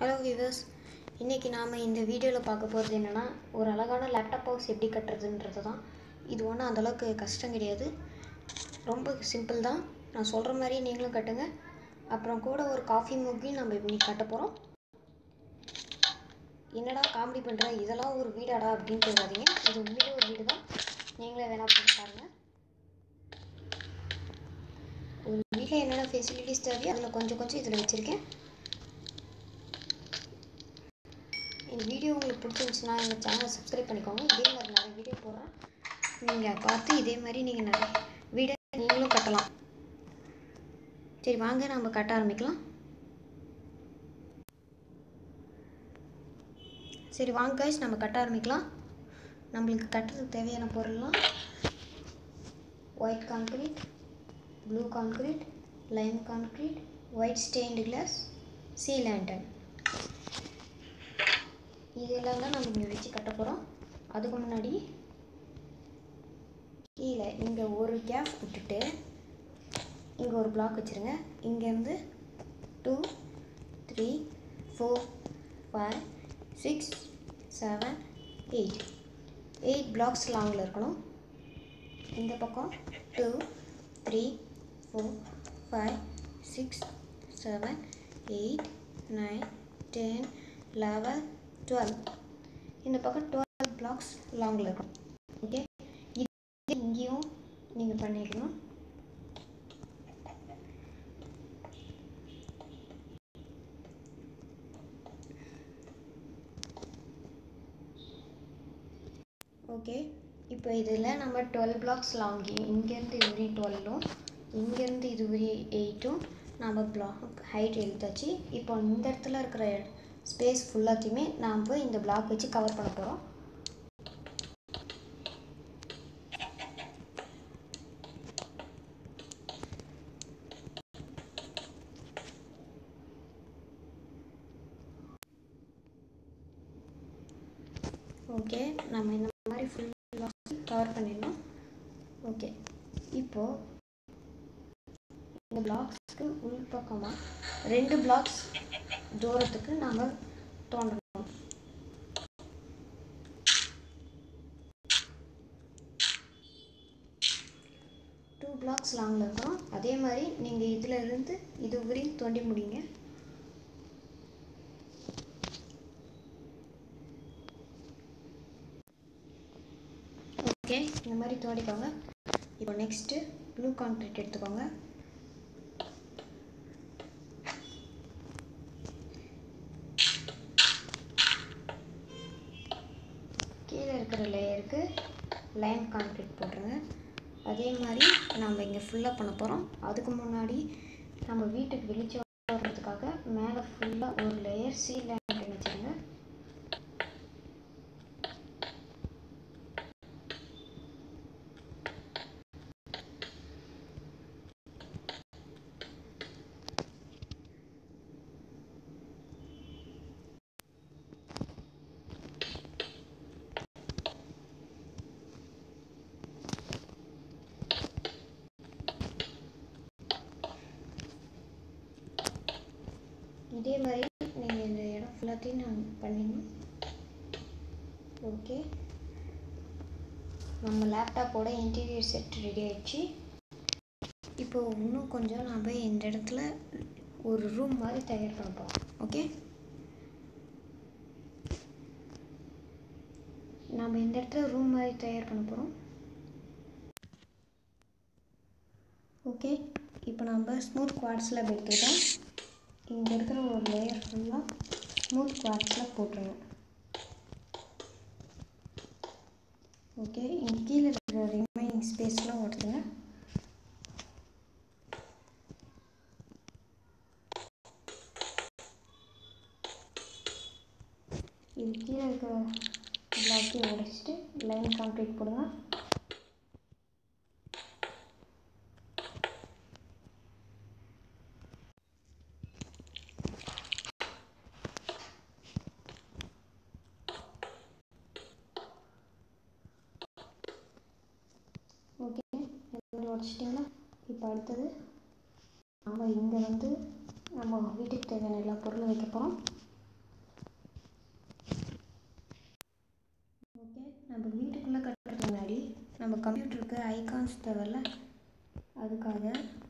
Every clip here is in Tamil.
ஹலோ விவர்ஸ் இன்றைக்கி நாம் இந்த வீடியோவில் பார்க்க போகிறது என்னென்னா ஒரு அழகான லேப்டாப் ஹவுஸ் எப்படி கட்டுறதுன்றது தான் இது ஒன்றும் அந்தளவுக்கு கஷ்டம் கிடையாது ரொம்ப சிம்பிள் தான் நான் சொல்கிற மாதிரி நீங்களும் கட்டுங்க அப்புறம் கூட ஒரு காஃபி முக்கையும் நம்ம இப்படி கட்ட போகிறோம் என்னடா காமெடி பண்ணுற இதெல்லாம் ஒரு வீடாடா அப்படின்னு கேட்காதீங்க இது உண்மையிலே ஒரு வீடு தான் நீங்களே வேணா போய் பாருங்கள் ஒரு வீட்டில் என்னென்ன ஃபெசிலிட்டிஸ் தேவையோ அதில் கொஞ்சம் கொஞ்சம் இதில் வச்சுருக்கேன் இந்த வீடியோ உங்களுக்கு பிடிச்சிருந்துச்சுன்னா எங்கள் சேனலை சப்ஸ்கிரைப் பண்ணிக்கோங்க இதே மாதிரி நிறைய வீடியோ போடுறேன் நீங்கள் பார்த்து இதே மாதிரி நீங்கள் நிறைய வீடியோ நீங்களும் கட்டலாம் சரி வாங்க நம்ம கட்ட ஆரம்பிக்கலாம் சரி வாங்க guys நம்ம கட்ட ஆரம்பிக்கலாம் நம்மளுக்கு கட்டுறதுக்கு தேவையான பொருள்லாம் white concrete blue concrete lime concrete white stained glass sea lantern இதெல்லாம் தான் நம்ம இங்கே வச்சு கட்ட போகிறோம் அதுக்கு முன்னாடி கீழே இங்கே ஒரு கேப் விட்டுட்டு இங்கே ஒரு பிளாக் வச்சுருங்க இங்கேருந்து two three four five six seven eight eight blocks லாங்கில் இருக்கணும் இந்த பக்கம் two three four five six seven eight nine ten eleven twelve இந்த பக்கம் டுவெல் பிளாக்ஸ் லாங்கில் இருக்கும் ஓகே இது இங்கேயும் நீங்கள் பண்ணிக்கணும் ஓகே இப்போ இதில் நம்ம டுவெல் பிளாக்ஸ் லாங்கி இங்கேருந்து இது வரையும் டுவெல்லும் இங்கேருந்து இது வரையும் எயிட்டும் நம்ம பிளாக் ஹைட் எடுத்தாச்சு இப்போ இந்த இடத்துல இருக்கிற ஸ்பேஸ் ஃபுல்லாத்தையுமே நாம் இந்த பிளாக் வச்சு கவர் பண்ண போகிறோம் ஓகே நம்ம இந்த மாதிரி ஃபுல் பிளாக்ஸ் கவர் பண்ணிடணும் ஓகே இப்போது இந்த பிளாக்ஸ்க்கு உள் பக்கமாக ரெண்டு பிளாக்ஸ் தூரத்துக்கு நாம் தோண்டணும் டூ பிளாக்ஸ் லாங்கில் இருக்கிறோம் அதே மாதிரி நீங்கள் இதில் இருந்து இது வரையும் தோண்டி முடியுங்க ஓகே இந்த மாதிரி தோண்டிக்கோங்க இப்போ நெக்ஸ்ட்டு ப்ளூ கான்க்ரீட் எடுத்துக்கோங்க கீழே இருக்கிற லேயருக்கு லைன் கான்க்ரீட் போட்டுருங்க அதே மாதிரி நம்ம இங்கே ஃபுல்லாக பண்ண போகிறோம் அதுக்கு முன்னாடி நம்ம வீட்டுக்கு வெளிச்சம் வர்றதுக்காக மேலே ஃபுல்லாக ஒரு லேயர் சீ லைன் வச்சுருங்க இதே மாதிரி நீங்கள் இந்த இடம் ஃபுல்லாத்தையும் நான் பண்ணிடணும் ஓகே நம்ம லேப்டாப்போட இன்டீரியர் செட் ரெடி ஆயிடுச்சு இப்போ இன்னும் கொஞ்சம் நம்ம இந்த இடத்துல ஒரு ரூம் மாதிரி தயார் பண்ண போகிறோம் ஓகே நம்ம இந்த இடத்துல ரூம் மாதிரி தயார் பண்ண போகிறோம் ஓகே இப்போ நம்ம ஸ்மூத் குவாட்ஸில் எடுத்துக்கிட்டோம் இங்கே இருக்கிற ஒரு லேயர் ஃபுல்லாக ஸ்மூத் குவாட்ஸில் போட்டுருங்க ஓகே இங்கே கீழே இருக்கிற ரிமைனிங் ஸ்பேஸ்லாம் ஒட்டுங்க இது கீழே இருக்கிற பிளாக்கையும் உடைச்சிட்டு லைன் கான்க்ரீட் போடுங்க ஓகே இது உடச்சிட்டிங்களா இப்போ அடுத்தது நம்ம இங்கே வந்து நம்ம வீட்டுக்கு தேவையான எல்லா பொருளும் வைக்க போகிறோம் நம்ம வீட்டுக்குள்ளே கட்டுறதுக்கு முன்னாடி நம்ம கம்ப்யூட்டருக்கு ஐகான்ஸ் தேவையில்ல அதுக்காக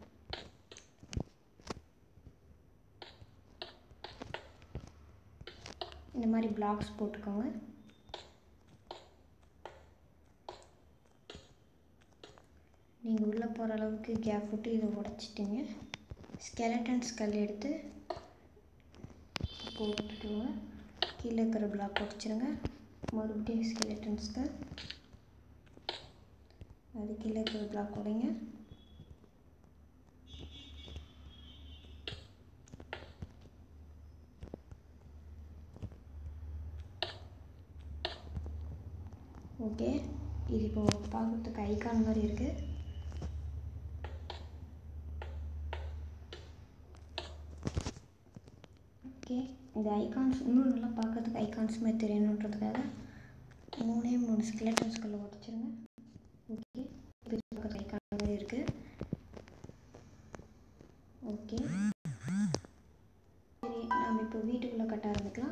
இந்த மாதிரி பிளாக்ஸ் போட்டுக்கோங்க நீங்கள் உள்ளே போகிற அளவுக்கு கேப் விட்டு இதை உடச்சிட்டிங்க ஸ்கெலட்டன் ஸ்கல் எடுத்து போட்டுட்டுங்க கீழே இருக்கிற பிளாக் உடச்சிருங்க மறுபடியும் ஸ்கெலட்டன் ஸ்கல் அது கீழே இருக்கிற பிளாக் உடைங்க ஓகே இது இப்போ பார்க்குறதுக்கு ஐகான் மாதிரி இருக்குது ஓகே இந்த ஐகான்ஸ் இன்னும் நல்லா பார்க்கறதுக்கு ஐகான்ஸ் மாதிரி தெரியணுன்றதுக்காக மூணே மூணு ஸ்கெலட்டன்ஸ்குள்ளே உடச்சிருங்க ஓகே இப்போ பார்க்கறதுக்கு ஐகான் மாதிரி இருக்குது ஓகே சரி நாம் இப்போ வீட்டுக்குள்ளே கட்ட ஆரம்பிக்கலாம்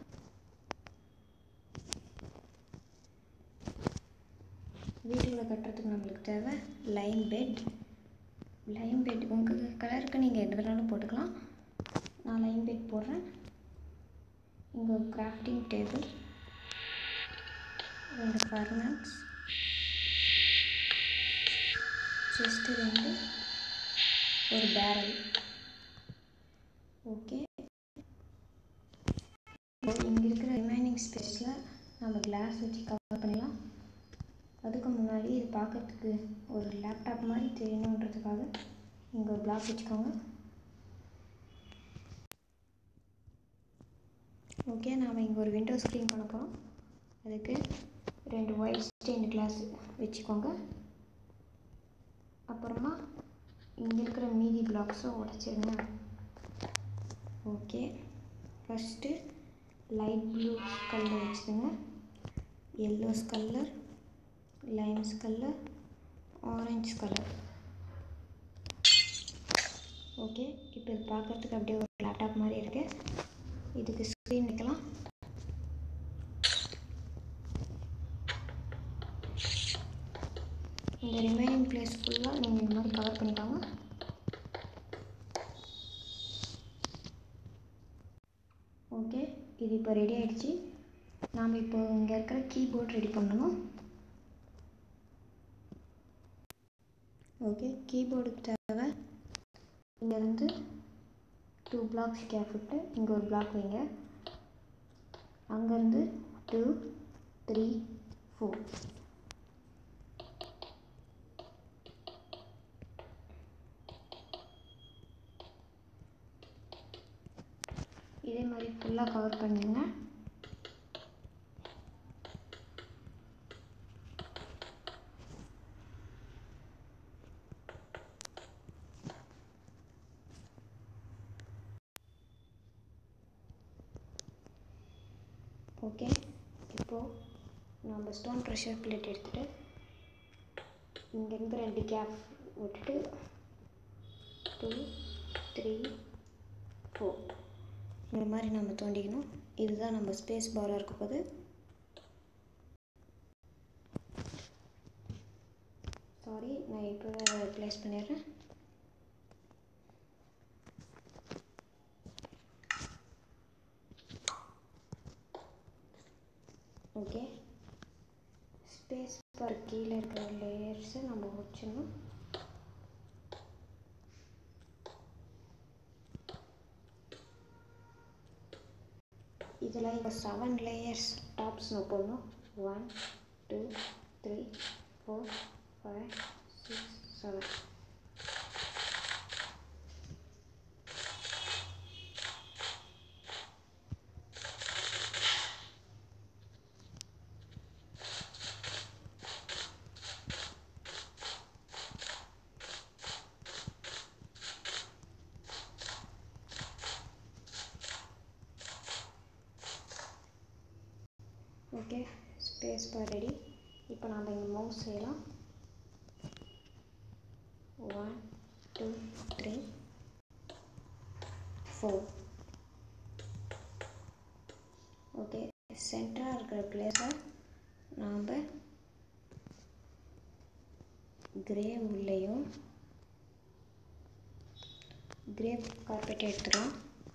வீட்டுக்குள்ளே கட்டுறதுக்கு நம்மளுக்கு தேவை லைன் பெட் லைன் பெட் உங்கள் கலருக்கு நீங்கள் எது வேணாலும் போட்டுக்கலாம் நான் லைன் பெட் போடுறேன் இங்கே ஒரு கிராஃப்டிங் டேபிள் ரெண்டு ஃபர்னன்ஸ் செஸ்ட்டு ரெண்டு ஒரு பேரல் ஓகே இங்கே இருக்கிற ரிமைனிங் ஸ்பேஸில் நம்ம கிளாஸ் வச்சு கவர் பண்ணிடலாம் அதுக்கு முன்னாடி இது பார்க்கறதுக்கு ஒரு லேப்டாப் மாதிரி தெரியணுன்றதுக்காக இங்கே ஒரு பிளாக் வச்சுக்கோங்க ஓகே நாம் இங்கே ஒரு விண்டோ ஸ்க்ரீன் பண்ண போகிறோம் அதுக்கு ரெண்டு ஒயிட் ஸ்டெயின் கிளாஸ் வச்சுக்கோங்க அப்புறமா இங்கே இருக்கிற மீதி பிளாக்ஸும் உடச்சிருங்க okay first light blue colour வச்சுருங்க yellow colour limes colour orange colour okay இப்போ இது பார்க்குறதுக்கு அப்படியே ஒரு லேப்டாப் மாதிரி இருக்குது இதுக்கு ஸ்க்ரீன் வைக்கலாம் இந்த ரிமைனிங் பிளேஸ் ஃபுல்லாக நீங்கள் இந்த மாதிரி கவர் பண்ணிக்கோங்க ஓகே இது இப்போ ரெடி ஆகிடுச்சு நாம் இப்போ இங்கே இருக்கிற கீபோர்ட் ரெடி பண்ணணும் ஓகே கீபோர்டுக்கு தேவை இங்கே வந்து டூ பிளாக்ஸ் கேப் விட்டு இங்கே ஒரு பிளாக் வைங்க அங்கேருந்து டூ த்ரீ ஃபோர் இதே மாதிரி ஃபுல்லாக கவர் பண்ணுங்க ஓகே இப்போது நம்ம ஸ்டோன் ப்ரெஷர் பிளேட் எடுத்துகிட்டு இங்கேருந்து ரெண்டு கேப் விட்டுட்டு டூ த்ரீ ஃபோர் இந்த மாதிரி நம்ம தோண்டிக்கணும் இதுதான் நம்ம ஸ்பேஸ் பாராக இருக்க போது சாரி நான் இப்போ ப்ளேஸ் பண்ணிடுறேன் ஓகே ஸ்பேஸ் பார் கீழே இருக்கிற லேயர்ஸை நம்ம வச்சிடணும் இதில் இப்போ செவன் லேயர்ஸ் டாப்ஸ் நம்ம போடணும் one two three four five six seven okay space bar ready இப்போ நாம் இங்கே மவுஸ் செய்யலாம் one two three four okay சென்டராக இருக்கிற பிளேஸை நாம் கிரே உள்ளேயும் கிரே கார்பெட் எடுத்துக்கலாம்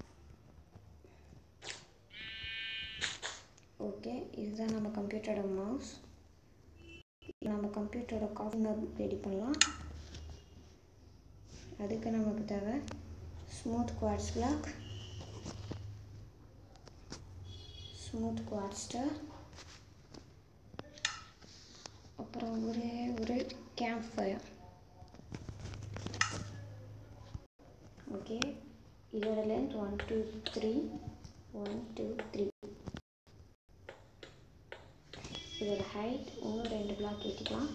ஓகே இதுதான் நம்ம கம்ப்யூட்டரோட மவுஸ் நம்ம கம்ப்யூட்டரோட கார்னர் ரெடி பண்ணலாம் அதுக்கு நமக்கு தேவை smooth quartz block smooth quartz stair அப்புறம் ஒரே ஒரு கேம்ப் ஃபயர் ஓகே இதோட length one two three one two three இதோட ஹைட் இன்னும் ரெண்டு பிளாக் ஏற்றிக்கலாம்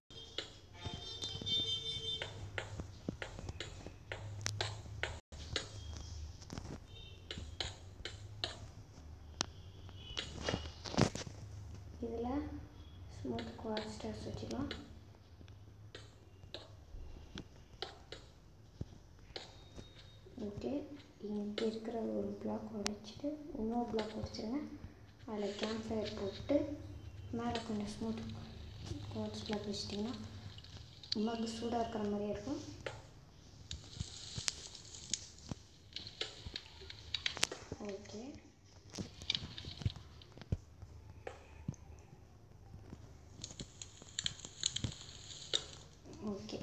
இதில் ஸ்மூத் குவாட் ஸ்டார்ஸ் வச்சுக்கலாம் ஓகே இங்கே இருக்கிற ஒரு பிளாக் உடைச்சிட்டு இன்னொரு பிளாக் உடைச்சிருங்க அதில் கேம்ப் ஃபயர் போட்டு மேலே கொஞ்சம் ஸ்மூத் குவாட்ஸ் பிளாக் வச்சிட்டிங்கன்னா உமாக்கு சூடாக இருக்கிற மாதிரியே இருக்கும் ஓகே ஓகே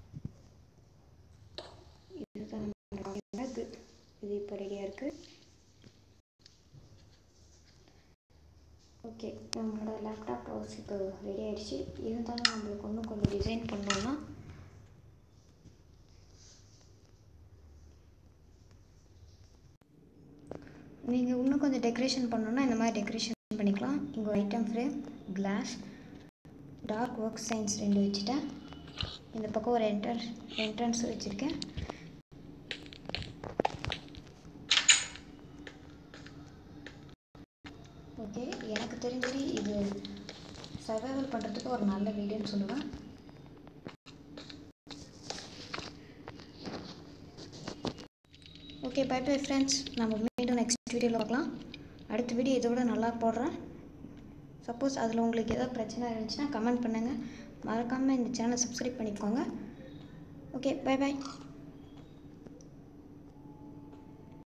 இதுதான் நம்மளோட பேக்கு இது இப்போ ரெடியாக இருக்குது ஓகே நம்மளோட லேப்டாப் ப்ரௌஸ் இப்போ ரெடி ஆயிடுச்சு இருந்தாலும் நம்மளுக்கு இன்னும் கொஞ்சம் டிசைன் பண்ணோன்னா நீங்கள் இன்னும் கொஞ்சம் டெக்கரேஷன் பண்ணணுன்னா இந்த மாதிரி டெக்கரேஷன் பண்ணிக்கலாம் இங்கே item frame glass dark oak signs ரெண்டு வச்சுட்டேன் இந்த பக்கம் ஒரு என்ட்ரன்ஸ் என்ட்ரன்ஸ் வச்சுருக்கேன் ஓகே எனக்கு தெரிஞ்சது இது சர்வைவல் பண்ணுறதுக்கு ஒரு நல்ல வீடியோன்னு சொல்லுவேன் ஓகே பை பை ஃப்ரெண்ட்ஸ் நம்ம மீண்டும் நெக்ஸ்ட் வீடியோவில் பார்க்கலாம் அடுத்த வீடியோ இதை விட நல்லா போடுறேன் சப்போஸ் அதில் உங்களுக்கு ஏதாவது பிரச்சனை இருந்துச்சுன்னா கமெண்ட் பண்ணுங்கள் மறக்காமல் இந்த சேனலை சப்ஸ்கிரைப் பண்ணிக்கோங்க ஓகே பை பை